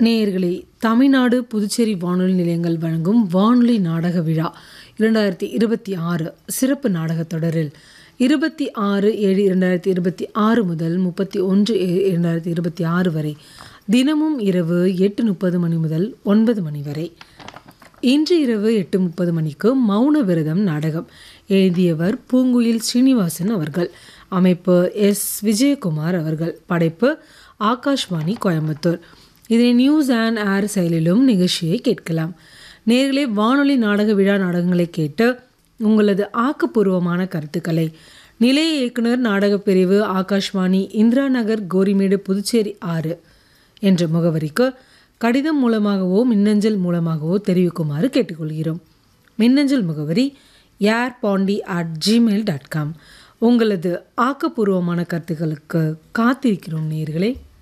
நேயர்களே தமிழ்நாடு புதுச்சேரி வானொலி நிலையங்கள் வழங்கும் வானொலி நாடக விழா இரண்டாயிரத்தி இருபத்தி ஆறு சிறப்பு நாடகத் தொடரில் இருபத்தி ஆறு ஏழு இரண்டாயிரத்தி இருபத்தி ஆறு முதல் முப்பத்தி ஒன்று ஏழு இரண்டாயிரத்தி இருபத்தி ஆறு வரை தினமும் இரவு எட்டு முப்பது மணி முதல் ஒன்பது மணி வரை இன்று இரவு எட்டு முப்பது மணிக்கு மௌன விரதம் நாடகம் எழுதியவர் பூங்குயில் ஸ்ரீனிவாசன் அவர்கள் அமைப்பு எஸ் விஜயகுமார் அவர்கள் படைப்பு ஆகாஷ்வாணி கோயம்புத்தூர் இதனை நியூஸ் அண்ட் ஏர் செயலிலும் நிகழ்ச்சியை கேட்கலாம் நேர்களே வானொலி நாடக விழா நாடகங்களை கேட்டு உங்களது ஆக்கப்பூர்வமான கருத்துக்களை நிலைய இயக்குனர் நாடகப் பிரிவு ஆகாஷ்வாணி இந்திரா நகர் கோரிமேடு புதுச்சேரி ஆறு என்ற முகவரிக்கு கடிதம் மூலமாகவோ மின்னஞ்சல் மூலமாகவோ தெரிவிக்குமாறு கேட்டுக்கொள்கிறோம் மின்னஞ்சல் முகவரி air Pandi at Gmail dot com உங்களது ஆக்கப்பூர்வமான கருத்துக்களுக்கு காத்திருக்கிறோம் நேர்களே